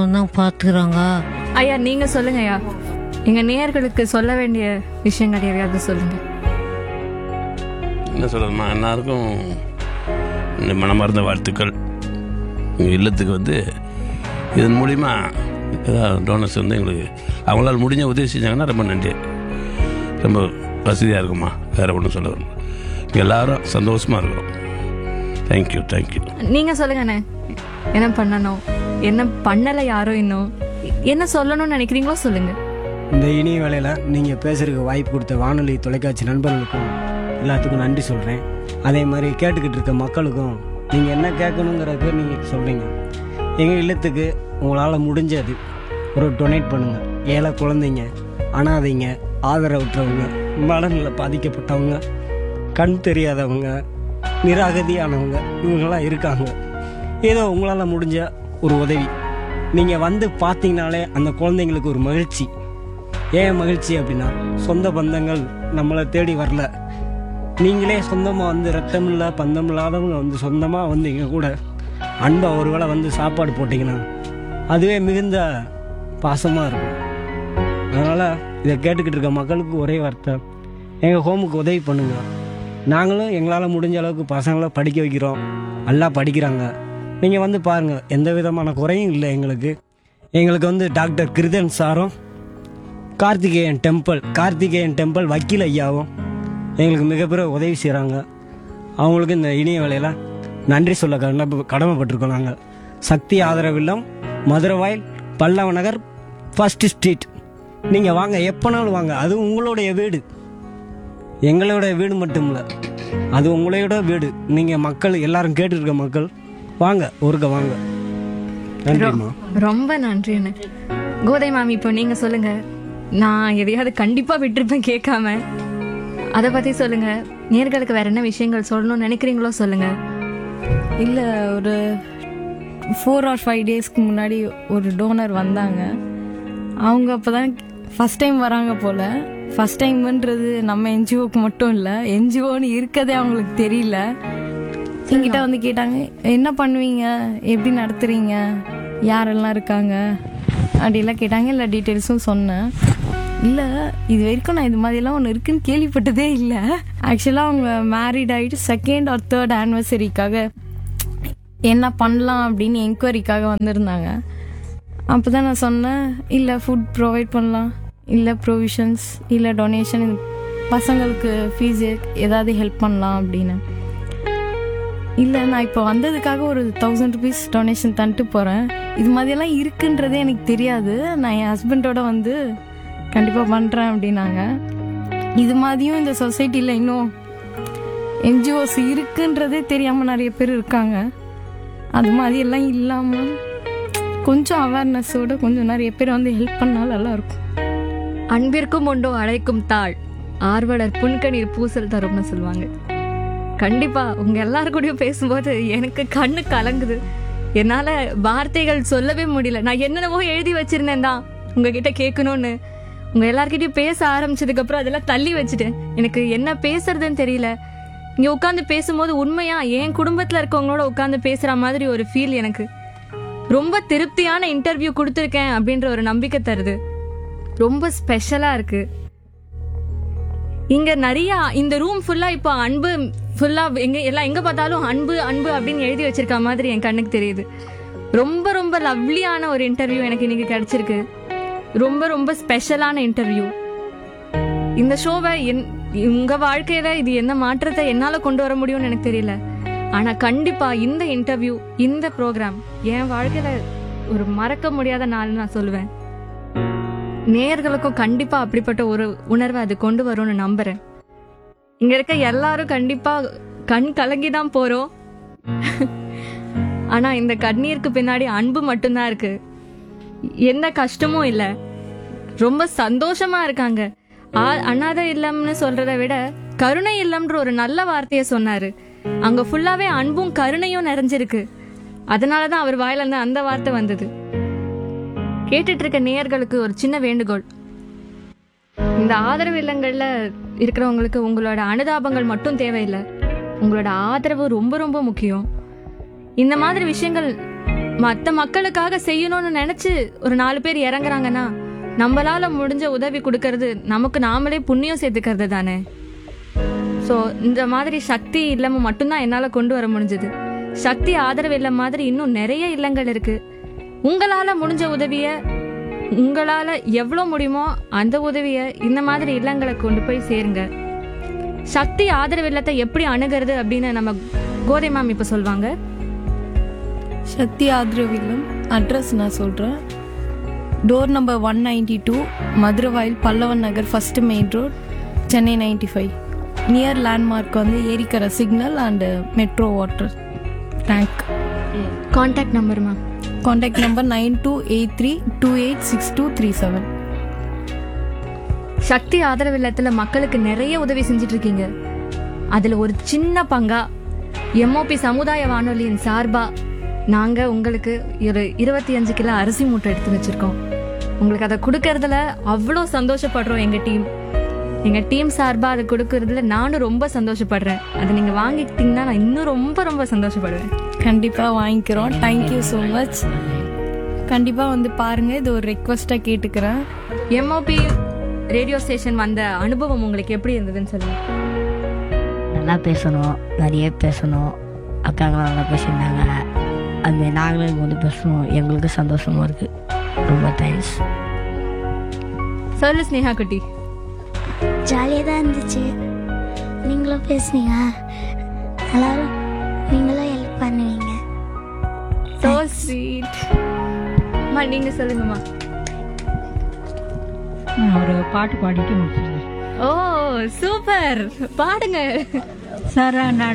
அவங்க தான் பார்த்துக்கிறாங்க ஐயா நீங்க சொல்லுங்க ஐயா எங்க நேயர்களுக்கு சொல்ல வேண்டிய விஷயங்கள் எதையாவது சொல்லுங்க என்ன சொல்கிறதுமா எல்லாருக்கும் இந்த மனமார்ந்த வாழ்த்துக்கள் எங்கள் இல்லத்துக்கு வந்து இதன் மூலிமா ஏதாவது டோனர்ஸ் வந்து எங்களுக்கு அவங்களால முடிஞ்ச உதவி செஞ்சாங்கன்னா ரொம்ப நன்றி ரொம்ப வசதியாக இருக்குமா வேறு ஒன்றும் சொல்ல வரல எல்லாரும் சந்தோஷமாக இருக்கிறோம் தேங்க்யூ தேங்க்யூ நீங்க சொல்லுங்க அண்ணே என்ன பண்ணணும் என்ன பண்ணல யாரும் இன்னும் என்ன சொல்லணும்னு நினைக்கிறீங்களோ சொல்லுங்க இந்த இனிய வேலையில் நீங்கள் பேசுறதுக்கு வாய்ப்பு கொடுத்த வானொலி தொலைக்காட்சி நண்பர்களுக்கும் எல்லாத்துக்கும் நன்றி சொல்கிறேன் அதே மாதிரி கேட்டுக்கிட்டு இருக்க மக்களுக்கும் நீங்கள் என்ன கேட்கணுங்கிறதுக்கு நீங்கள் சொல்கிறீங்க எங்கள் இல்லத்துக்கு உங்களால் முடிஞ்சது ஒரு டொனேட் பண்ணுங்கள் ஏழை குழந்தைங்க அனாதைங்க ஆதரவற்றவங்க மனநில பாதிக்கப்பட்டவங்க கண் தெரியாதவங்க நிராகதியானவங்க இவங்கெல்லாம் இருக்காங்க ஏதோ உங்களால் முடிஞ்ச ஒரு உதவி நீங்கள் வந்து பார்த்தீங்கனாலே அந்த குழந்தைங்களுக்கு ஒரு மகிழ்ச்சி ஏன் மகிழ்ச்சி அப்படின்னா சொந்த பந்தங்கள் நம்மளை தேடி வரல நீங்களே சொந்தமாக வந்து ரத்தம் இல்லை பந்தம் இல்லாதவங்க வந்து சொந்தமாக வந்து எங்கள் கூட அன்பாக ஒரு வேளை வந்து சாப்பாடு போட்டிங்கன்னா அதுவே மிகுந்த பாசமாக இருக்கும் அதனால் இதை கேட்டுக்கிட்டு இருக்க மக்களுக்கு ஒரே வார்த்தை எங்கள் ஹோமுக்கு உதவி பண்ணுங்க நாங்களும் எங்களால் முடிஞ்ச அளவுக்கு பசங்களை படிக்க வைக்கிறோம் நல்லா படிக்கிறாங்க நீங்கள் வந்து பாருங்கள் எந்த விதமான குறையும் இல்லை எங்களுக்கு எங்களுக்கு வந்து டாக்டர் கிருதன் சாரும் கார்த்திகேயன் டெம்பிள் கார்த்திகேயன் டெம்பிள் வக்கீல் ஐயாவும் எங்களுக்கு மிகப்பெரிய உதவி செய்கிறாங்க அவங்களுக்கு இந்த இணைய வேலையில் நன்றி சொல்ல கடமை கடமைப்பட்டிருக்கோம் நாங்கள் சக்தி ஆதரவில்லம் மதுரவாயில் பல்லவ நகர் ஃபர்ஸ்ட் ஸ்ட்ரீட் நீங்கள் வாங்க எப்போனாலும் வாங்க அது உங்களுடைய வீடு எங்களோட வீடு மட்டும் இல்லை அது உங்களோட வீடு நீங்கள் மக்கள் எல்லாரும் கேட்டுருக்க மக்கள் வாங்க ஒருக்க வாங்க நன்றிம்மா ரொம்ப நன்றி அண்ணே கோதை மாமி இப்போ நீங்க சொல்லுங்க நான் எதையாவது கண்டிப்பா விட்டுருப்பேன் கேட்காம அதை பத்தி சொல்லுங்க நேர்களுக்கு வேற என்ன விஷயங்கள் சொல்லணும்னு நினைக்கிறீங்களோ சொல்லுங்க இல்லை ஒரு ஃபோர் ஆர் ஃபைவ் டேஸ்க்கு முன்னாடி ஒரு டோனர் வந்தாங்க அவங்க அப்போ தான் ஃபஸ்ட் டைம் வராங்க போல் ஃபஸ்ட் டைம்ன்றது நம்ம என்ஜிஓக்கு மட்டும் இல்லை என்ஜிஓன்னு இருக்கதே அவங்களுக்கு தெரியல என்கிட்ட வந்து கேட்டாங்க என்ன பண்ணுவீங்க எப்படி நடத்துறீங்க யாரெல்லாம் இருக்காங்க அப்படிலாம் கேட்டாங்க எல்லா டீட்டெயில்ஸும் சொன்னேன் இல்லை இது வரைக்கும் நான் இது மாதிரிலாம் ஒன்று இருக்குன்னு கேள்விப்பட்டதே இல்லை ஆக்சுவலாக அவங்க மேரிட் ஆகிட்டு செகண்ட் ஆர் தேர்ட் ஆனிவர்சரிக்காக என்ன பண்ணலாம் அப்படின்னு என்கொயரிக்காக வந்திருந்தாங்க அப்போ தான் நான் சொன்னேன் இல்லை ஃபுட் ப்ரொவைட் பண்ணலாம் இல்லை ப்ரொவிஷன்ஸ் இல்லை டொனேஷன் பசங்களுக்கு ஃபீஸ் ஏதாவது ஹெல்ப் பண்ணலாம் அப்படின்னு இல்லை நான் இப்போ வந்ததுக்காக ஒரு தௌசண்ட் ருபீஸ் டொனேஷன் தந்துட்டு போகிறேன் இது மாதிரியெல்லாம் இருக்குன்றதே எனக்கு தெரியாது நான் என் ஹஸ்பண்டோட வந்து கண்டிப்பாக பண்ணுறேன் அப்படின்னாங்க இது மாதிரியும் இந்த சொசைட்டியில் இன்னும் என்ஜிஓஸ் இருக்குன்றதே தெரியாமல் நிறைய பேர் இருக்காங்க அது மாதிரி எல்லாம் இல்லாமல் கொஞ்சம் அவேர்னஸோட கொஞ்சம் நிறைய பேர் வந்து ஹெல்ப் பண்ணால் நல்லா இருக்கும் அன்பிற்கும் உண்டோ அழைக்கும் தாள் ஆர்வலர் புன்கணீர் பூசல் தரும்னு சொல்லுவாங்க கண்டிப்பா உங்க எல்லார் கூடயும் பேசும்போது எனக்கு கண்ணு கலங்குது என்னால வார்த்தைகள் சொல்லவே முடியல நான் என்னென்னவோ எழுதி வச்சிருந்தேன் தான் உங்ககிட்ட கேட்கணும்னு உங்க எல்லார்கிட்டயும் பேச ஆரம்பிச்சதுக்கு அப்புறம் அதெல்லாம் தள்ளி வச்சுட்டேன் எனக்கு என்ன பேசுறதுன்னு தெரியல இங்க உட்காந்து பேசும்போது உண்மையா என் குடும்பத்துல இருக்கவங்களோட உட்காந்து பேசுற மாதிரி ஒரு ஃபீல் எனக்கு ரொம்ப திருப்தியான இன்டர்வியூ கொடுத்துருக்கேன் அப்படின்ற ஒரு நம்பிக்கை தருது ரொம்ப ஸ்பெஷலா இருக்கு இங்க நிறைய இந்த ரூம் ஃபுல்லா இப்போ அன்பு ஃபுல்லா எங்க எல்லாம் எங்க பார்த்தாலும் அன்பு அன்பு அப்படின்னு எழுதி வச்சிருக்க மாதிரி என் கண்ணுக்கு தெரியுது ரொம்ப ரொம்ப லவ்லியான ஒரு இன்டர்வியூ எனக்கு இன்னைக்கு கிடைச்சிருக்கு ரொம்ப ரொம்ப ஸ்பெஷலான இன்டர்வியூ இந்த ஷோவை என் உங்க வாழ்க்கையில இது என்ன மாற்றத்தை என்னால கொண்டு வர முடியும்னு எனக்கு தெரியல ஆனா கண்டிப்பா இந்த இன்டர்வியூ இந்த ப்ரோக்ராம் என் வாழ்க்கையில ஒரு மறக்க முடியாத நாள்னு நான் சொல்லுவேன் நேயர்களுக்கும் கண்டிப்பா அப்படிப்பட்ட ஒரு உணர்வை அது கொண்டு வரும்னு நம்புறேன் இங்க இருக்க எல்லாரும் கண்டிப்பா கண் கலங்கி தான் போறோம் ஆனா இந்த கண்ணீருக்கு பின்னாடி அன்பு மட்டும்தான் இருக்கு எந்த கஷ்டமும் இல்ல ரொம்ப சந்தோஷமா இருக்காங்க ஆ- அனாதை இல்லம்னு சொல்றதை விட கருணை இல்லம்ன்ற ஒரு நல்ல வார்த்தையை சொன்னாரு அங்க ஃபுல்லாவே அன்பும் கருணையும் நிறைஞ்சிருக்கு அதனாலதான் அவர் வாயில இருந்து அந்த வார்த்தை வந்தது கேட்டுட்டு இருக்க நேயர்களுக்கு ஒரு சின்ன வேண்டுகோள் இந்த ஆதரவு இல்லங்கள்ல இருக்கிறவங்களுக்கு உங்களோட அனுதாபங்கள் மட்டும் தேவையில்லை உங்களோட ஆதரவு ரொம்ப ரொம்ப முக்கியம் இந்த மாதிரி விஷயங்கள் மத்த மக்களுக்காக செய்யணும்னு நினைச்சு ஒரு நாலு பேர் இறங்குறாங்கன்னா நம்மளால முடிஞ்ச உதவி கொடுக்கறது நமக்கு நாமளே புண்ணியம் சேர்த்துக்கிறது தானே ஸோ இந்த மாதிரி சக்தி இல்லம மட்டும்தான் என்னால கொண்டு வர முடிஞ்சது சக்தி ஆதரவு இல்லம் மாதிரி இன்னும் நிறைய இல்லங்கள் இருக்கு உங்களால முடிஞ்ச உதவிய உங்களால எவ்வளோ முடியுமோ அந்த உதவிய இந்த மாதிரி இல்லங்களை கொண்டு போய் சேருங்க சக்தி ஆதரவு இல்லத்தை எப்படி அணுகிறது அப்படின்னு நம்ம கோதை மேம் இப்ப சொல்வாங்க சக்தி ஆதரவு இல்லம் அட்ரஸ் நான் சொல்கிறேன் door number one ninety two Maduravoyal Pallavan Nagar first main road Chennai ninety five near landmark வந்து ஏரிக்கரை signal and metro water tank contact number ma'am contact number nine two eight three two eight six two three seven Sakthi ஆதரவு இல்லத்துல மக்களுக்கு நிறைய உதவி செஞ்சுட்டு இருக்கீங்க அதுல ஒரு சின்ன பங்கா எம்ஓபி சமுதாய வானொலியின் சார்பா நாங்க உங்களுக்கு ஒரு இருபத்தி அஞ்சு கிலோ அரிசி மூட்டை எடுத்து வச்சிருக்கோம் உங்களுக்கு அதை கொடுக்கறதுல அவ்வளோ சந்தோஷப்படுறோம் எங்க டீம் எங்க டீம் சார்பா அதை கொடுக்கறதுல நானும் ரொம்ப சந்தோஷப்படுறேன் அதை நீங்க வாங்கிக்கிட்டீங்கன்னா நான் இன்னும் ரொம்ப ரொம்ப சந்தோஷப்படுவேன் கண்டிப்பாக வாங்கிக்கிறோம் தேங்க்யூ ஸோ மச் கண்டிப்பாக வந்து பாருங்கள் இது ஒரு ரெக்வஸ்ட்டாக கேட்டுக்கிறேன் எம்ஓபி ரேடியோ ஸ்டேஷன் வந்த அனுபவம் உங்களுக்கு எப்படி இருந்ததுன்னு சொல்லுங்க நல்லா பேசணும் நிறைய பேசணும் அக்காங்களாம் நல்லா பேசியிருந்தாங்க அதுமாரி நாங்களும் இங்கே வந்து பேசணும் எங்களுக்கு சந்தோஷமா இருக்கு ரொம்ப தேங்க்ஸ் சொல்லு ஸ்னேகா குட்டி ஜாலியாக தான் இருந்துச்சு நீங்களும் பேசுனீங்க எல்லாரும் நீங்களும் ஹெல்ப் பண்ணுவீங்க சோ ஸ்வீட் அம்மா நீங்க சொல்லுங்கம்மா நான் ஒரு பாட்டு பாடிட்டு முடிச்சிடுறேன் ஓ சூப்பர் பாடுங்க சாரா